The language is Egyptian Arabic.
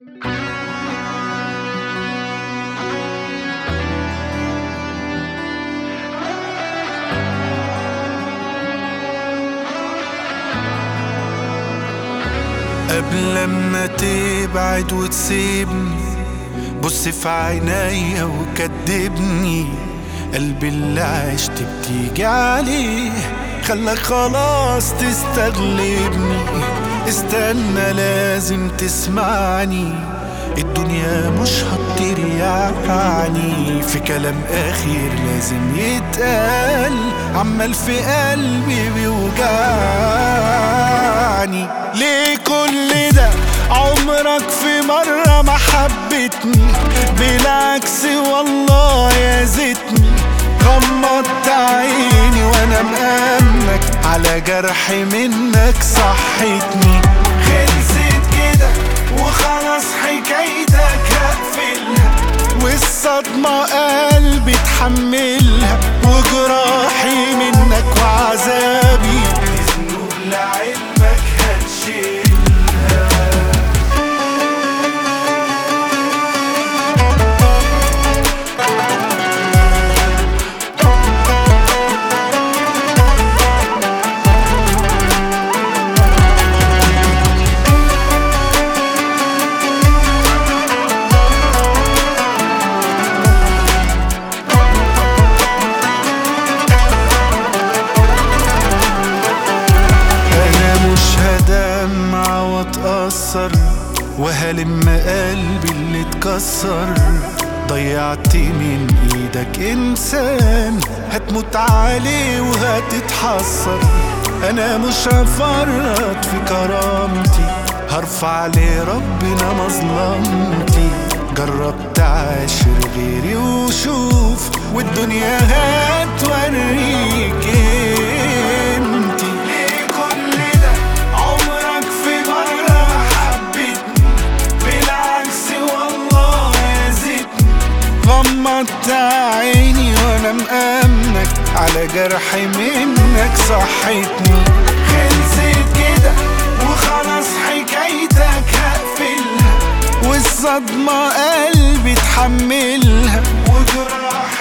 قبل ما تبعد وتسيبني بص في عينيا وكدبني قلبي اللي عشت بتيجي عليه خلاك خلاص تستغلبني استنى لازم تسمعني الدنيا مش هتريحني في كلام اخير لازم يتقال عمال في قلبي بيوجعني ليه كل ده عمرك في مرة ما حبتني بالعكس والله يا زيتني غمضت عيني وانا مأمنك على جرح منك صحتني خلصت كده وخلاص حكايتك هقفلها والصدمة قلبي اتحملها وجراحي منك وعذابي ذنوب لعلمك هتشيلها انا مش هدمع واتأثر وهلم قلبي اللي اتكسر ضيعت من ايدك انسان هتموت عليه وهتتحسر انا مش هفرط في كرامتي هرفع لربنا مظلمتي جربت عاشر غيري وشوف والدنيا هتوريك انتي ليه كل ده عمرك في مرة حبيتني بالعكس والله يا زيتني غمضت عيني وانا مأمنك على جرح منك صحتني خلصت كده وخلاص حكايتك هقفلها والصدمة قلبي اتحملها وجراح